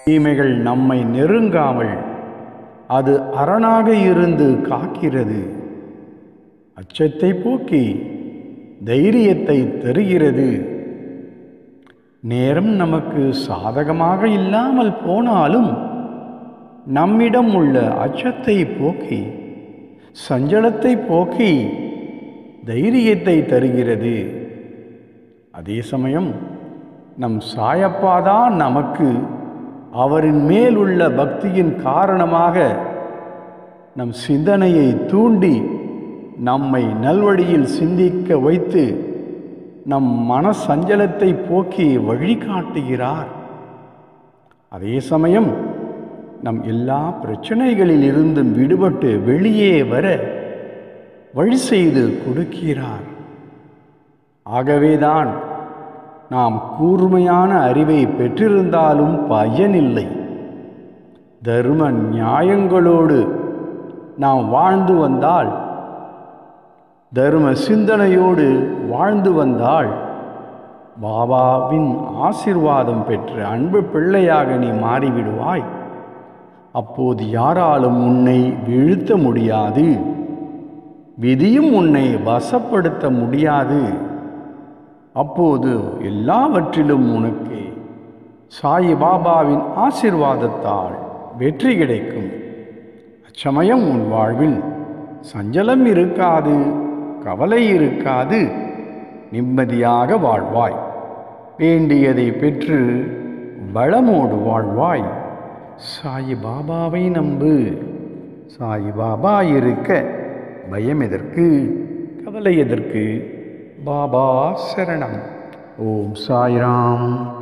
தீமைகள் நம்மை நெருங்காமல் அது அரணாக இருந்து காக்கிறது அச்சத்தை போக்கி தைரியத்தை தருகிறது நேரம் நமக்கு சாதகமாக இல்லாமல் போனாலும் நம்மிடம் உள்ள அச்சத்தை போக்கி சஞ்சலத்தை போக்கி தைரியத்தை தருகிறது அதே சமயம் நம் சாயப்பாதான் நமக்கு அவரின் மேல் உள்ள பக்தியின் காரணமாக நம் சிந்தனையை தூண்டி நம்மை நல்வழியில் சிந்திக்க வைத்து நம் மன சஞ்சலத்தை போக்கி வழிகாட்டுகிறார் அதே சமயம் நம் எல்லா பிரச்சனைகளில் இருந்தும் விடுபட்டு வெளியே வர வழி செய்து கொடுக்கிறார் ஆகவேதான் நாம் கூர்மையான அறிவை பெற்றிருந்தாலும் பயனில்லை தர்ம நியாயங்களோடு நாம் வாழ்ந்து வந்தால் தர்ம சிந்தனையோடு வாழ்ந்து வந்தால் பாபாவின் ஆசிர்வாதம் பெற்ற அன்பு பிள்ளையாக நீ மாறிவிடுவாய் அப்போது யாராலும் உன்னை வீழ்த்த முடியாது விதியும் உன்னை வசப்படுத்த முடியாது அப்போது எல்லாவற்றிலும் உனக்கு சாய் பாபாவின் ஆசிர்வாதத்தால் வெற்றி கிடைக்கும் அச்சமயம் உன் வாழ்வில் சஞ்சலம் இருக்காது கவலை இருக்காது நிம்மதியாக வாழ்வாய் வேண்டியதை பெற்று வளமோடு வாழ்வாய் சாய் பாபாவை நம்பு சாய் பாபா இருக்க பயம் எதற்கு கவலை எதற்கு பாபா சரணம் ஓம் சாய்ராம்